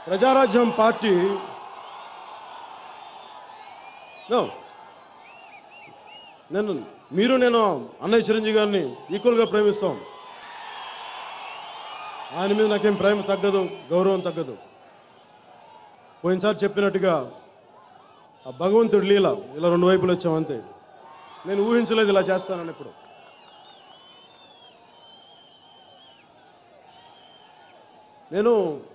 Prajarajyam party No. నేను మీరు నేను అన్నయ్య చిరంజీవి గారిని ఈక్వల్గా ప్రేమిస్తాం ఆయన మీద నాకేం ప్రేమ తగ్గదు గౌరవం తగ్గదు పోయినసారి చెప్పినట్టుగా ఆ భగవంతుడు లీల ఇలా రెండు వైపులు వచ్చాం అంతే నేను ఊహించలేదు ఇలా చేస్తానని ఇప్పుడు నేను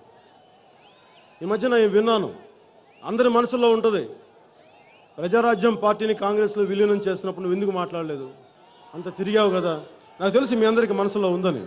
ఈ మధ్య నేను విన్నాను అందరి మనసులో ఉంటుంది ప్రజారాజ్యం పార్టీని కాంగ్రెస్లో విలీనం చేసినప్పుడు నువ్వు ఎందుకు మాట్లాడలేదు అంత తిరిగావు కదా నాకు తెలిసి మీ అందరికీ మనసులో ఉందని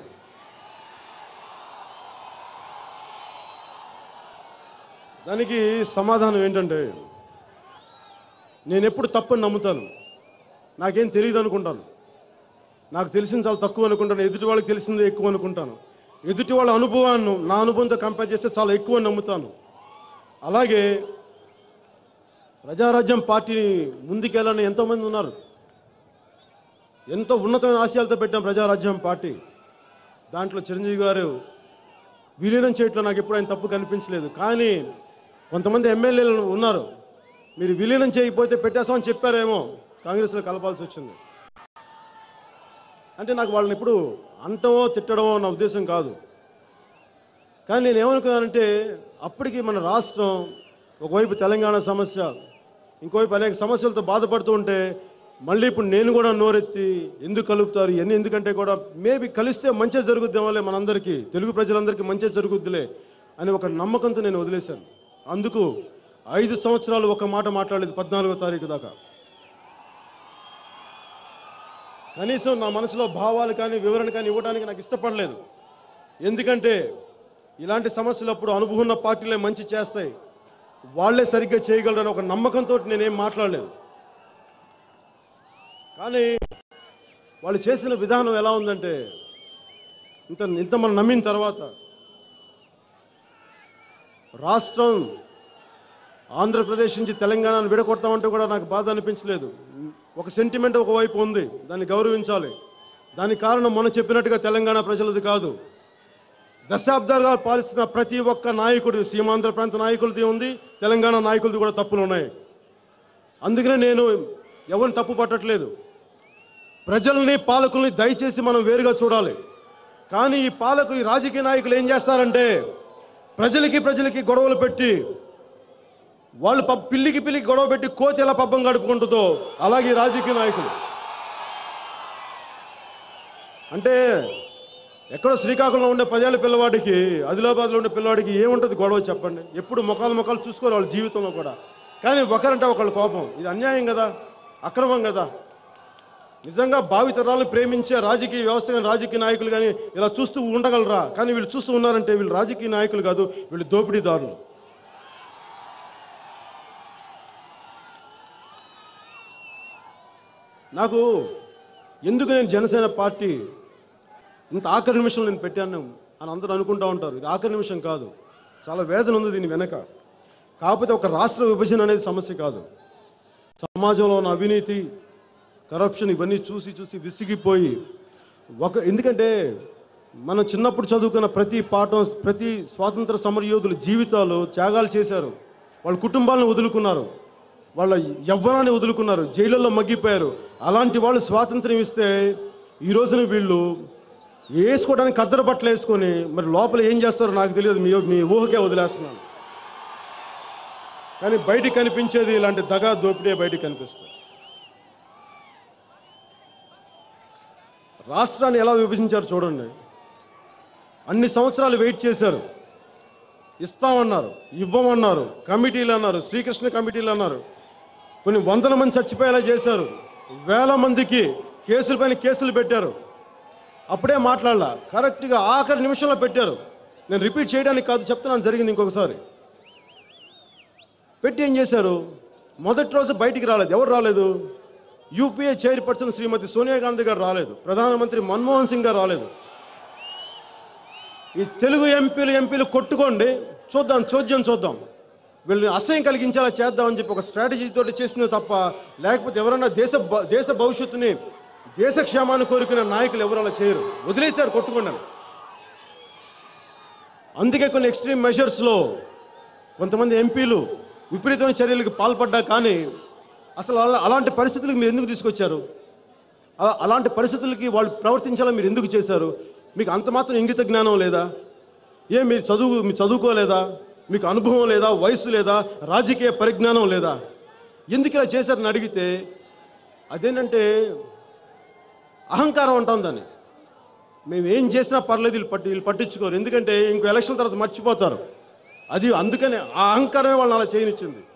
దానికి సమాధానం ఏంటంటే నేను ఎప్పుడు తప్పని నమ్ముతాను నాకేం తెలియదు అనుకుంటాను నాకు తెలిసింది చాలా తక్కువ అనుకుంటాను ఎదుటి వాళ్ళకి తెలిసిందే ఎక్కువ అనుకుంటాను ఎదుటి వాళ్ళ అనుభవాన్ని నా అనుభవంతో కంపేర్ చేస్తే చాలా ఎక్కువ నమ్ముతాను అలాగే ప్రజారాజ్యం పార్టీని ముందుకెళ్ళని ఎంతోమంది ఉన్నారు ఎంతో ఉన్నతమైన ఆశయాలతో పెట్టాం ప్రజారాజ్యం పార్టీ దాంట్లో చిరంజీవి గారు విలీనం చేయట్లో నాకు ఎప్పుడు ఆయన తప్పు కనిపించలేదు కానీ కొంతమంది ఎమ్మెల్యేలు ఉన్నారు మీరు విలీనం చేయకపోతే పెట్టేస్తామని చెప్పారేమో కాంగ్రెస్లో కలపాల్సి వచ్చింది అంటే నాకు వాళ్ళని ఇప్పుడు అంటమో తిట్టడమో నా ఉద్దేశం కాదు కానీ నేను ఏమనుకున్నానంటే అప్పటికి మన రాష్ట్రం ఒకవైపు తెలంగాణ సమస్య ఇంకోవైపు అనేక సమస్యలతో బాధపడుతూ ఉంటే మళ్ళీ ఇప్పుడు నేను కూడా నోరెత్తి ఎందుకు కలుపుతారు ఇవన్నీ ఎందుకంటే కూడా మేబీ కలిస్తే మంచి జరుగుద్దేమోలే మనందరికీ తెలుగు ప్రజలందరికీ మంచి జరుగుద్దిలే అని ఒక నమ్మకంతో నేను వదిలేశాను అందుకు ఐదు సంవత్సరాలు ఒక మాట మాట్లాడలేదు పద్నాలుగో తారీఖు దాకా కనీసం నా మనసులో భావాలు కానీ వివరణ కానీ ఇవ్వడానికి నాకు ఇష్టపడలేదు ఎందుకంటే ఇలాంటి సమస్యలు అప్పుడు అనుభవం ఉన్న పార్టీలే మంచి చేస్తాయి వాళ్ళే సరిగ్గా చేయగలరని ఒక నమ్మకంతో నేనేం మాట్లాడలేదు కానీ వాళ్ళు చేసిన విధానం ఎలా ఉందంటే ఇంత ఇంత మనం నమ్మిన తర్వాత రాష్ట్రం ఆంధ్రప్రదేశ్ నుంచి తెలంగాణను విడగొడతామంటే కూడా నాకు బాధ అనిపించలేదు ఒక సెంటిమెంట్ ఒకవైపు ఉంది దాన్ని గౌరవించాలి దానికి కారణం మొన్న చెప్పినట్టుగా తెలంగాణ ప్రజలది కాదు దశాబ్దాలుగా పాలిస్తున్న ప్రతి ఒక్క నాయకుడు సీమాంధ్ర ప్రాంత నాయకులది ఉంది తెలంగాణ నాయకులది కూడా తప్పులు ఉన్నాయి అందుకనే నేను ఎవరిని తప్పు పట్టట్లేదు ప్రజల్ని పాలకుల్ని దయచేసి మనం వేరుగా చూడాలి కానీ ఈ పాలకు ఈ రాజకీయ నాయకులు ఏం చేస్తారంటే ప్రజలకి ప్రజలకి గొడవలు పెట్టి వాళ్ళు పబ్ పిల్లికి పిల్లికి గొడవ పెట్టి కోతి ఎలా పబ్బం గడుపుకుంటుందో అలాగే ఈ రాజకీయ నాయకులు అంటే ఎక్కడో శ్రీకాకుళంలో ఉండే పదేళ్ళ పిల్లవాడికి ఆదిలాబాద్లో ఉండే పిల్లవాడికి ఏముంటుంది గొడవ చెప్పండి ఎప్పుడు ముఖాలు ముఖాలు చూసుకోరు వాళ్ళ జీవితంలో కూడా కానీ ఒకరంటే ఒకళ్ళ కోపం ఇది అన్యాయం కదా అక్రమం కదా నిజంగా భావితరాలను ప్రేమించే రాజకీయ వ్యవస్థ కానీ రాజకీయ నాయకులు కానీ ఇలా చూస్తూ ఉండగలరా కానీ వీళ్ళు చూస్తూ ఉన్నారంటే వీళ్ళు రాజకీయ నాయకులు కాదు వీళ్ళు దోపిడీదారులు నాకు ఎందుకు నేను జనసేన పార్టీ ఇంత ఆఖరి నిమిషం నేను పెట్టాను అని అందరూ అనుకుంటా ఉంటారు ఇది ఆఖరి నిమిషం కాదు చాలా వేదన ఉంది దీని వెనక కాకపోతే ఒక రాష్ట్ర విభజన అనేది సమస్య కాదు సమాజంలో ఉన్న అవినీతి కరప్షన్ ఇవన్నీ చూసి చూసి విసిగిపోయి ఒక ఎందుకంటే మనం చిన్నప్పుడు చదువుకున్న ప్రతి పాఠం ప్రతి స్వాతంత్ర సమరయోధుల జీవితాలు త్యాగాలు చేశారు వాళ్ళ కుటుంబాలను వదులుకున్నారు వాళ్ళ యవ్వనాన్ని వదులుకున్నారు జైళ్ళల్లో మగ్గిపోయారు అలాంటి వాళ్ళు స్వాతంత్రం ఇస్తే ఈ రోజున వీళ్ళు వేసుకోవడానికి కద్దరు బట్టలు వేసుకొని మరి లోపల ఏం చేస్తారో నాకు తెలియదు మీ మీ ఊహకే వదిలేస్తున్నాను కానీ బయటికి కనిపించేది ఇలాంటి దగా దోపిడే బయటికి కనిపిస్తుంది రాష్ట్రాన్ని ఎలా విభజించారు చూడండి అన్ని సంవత్సరాలు వెయిట్ చేశారు ఇస్తామన్నారు ఇవ్వమన్నారు కమిటీలు అన్నారు శ్రీకృష్ణ కమిటీలు అన్నారు కొన్ని వందల మంది చచ్చిపోయేలా చేశారు వేల మందికి కేసులపైన కేసులు పెట్టారు అప్పుడే మాట్లాడాల కరెక్ట్గా ఆఖరి నిమిషంలో పెట్టారు నేను రిపీట్ చేయడానికి కాదు చెప్తున్నాను జరిగింది ఇంకొకసారి పెట్టి ఏం చేశారు మొదటి రోజు బయటికి రాలేదు ఎవరు రాలేదు యూపీఏ చైర్పర్సన్ శ్రీమతి సోనియా గాంధీ గారు రాలేదు ప్రధానమంత్రి మన్మోహన్ సింగ్ గారు రాలేదు ఈ తెలుగు ఎంపీలు ఎంపీలు కొట్టుకోండి చూద్దాం చోద్యం చూద్దాం వీళ్ళని అసహ్యం కలిగించేలా చేద్దామని చెప్పి ఒక స్ట్రాటజీ తోటి చేసింది తప్ప లేకపోతే ఎవరన్నా దేశ భ- దేశ భవిష్యత్తుని దేశ క్షేమాన్ని కోరుకునే నాయకులు ఎవరు అలా చేయరు వదిలేశారు కొట్టుకోండి అని. అందుకే కొన్ని ఎక్స్ట్రీమ్ మెజర్స్లో కొంతమంది ఎంపీలు విపరీతమైన చర్యలకు పాల్పడ్డా కానీ అసలు అలా- అలాంటి పరిస్థితులకు మీరు ఎందుకు తీసుకొచ్చారు అలా- అలాంటి పరిస్థితులకి వాళ్ళు ప్రవర్తించాలని మీరు ఎందుకు చేశారు మీకు అంత మాత్రం ఇంగిత జ్ఞానం లేదా ఏ మీరు చదువు మీరు చదువుకోలేదా మీకు అనుభవం లేదా వయసు లేదా రాజకీయ పరిజ్ఞానం లేదా ఎందుకు ఇలా చేశారని అడిగితే అదేంటంటే అహంకారం అంటాం దాన్ని మేము ఏం చేసినా పర్లేదు వీళ్ళు పట్టి వీళ్ళు పట్టించుకోరు ఎందుకంటే ఇంకో ఎలక్షన్ తర్వాత మర్చిపోతారు అది అందుకనే ఆ అహంకారమే వాళ్ళని అలా చేయనిచ్చింది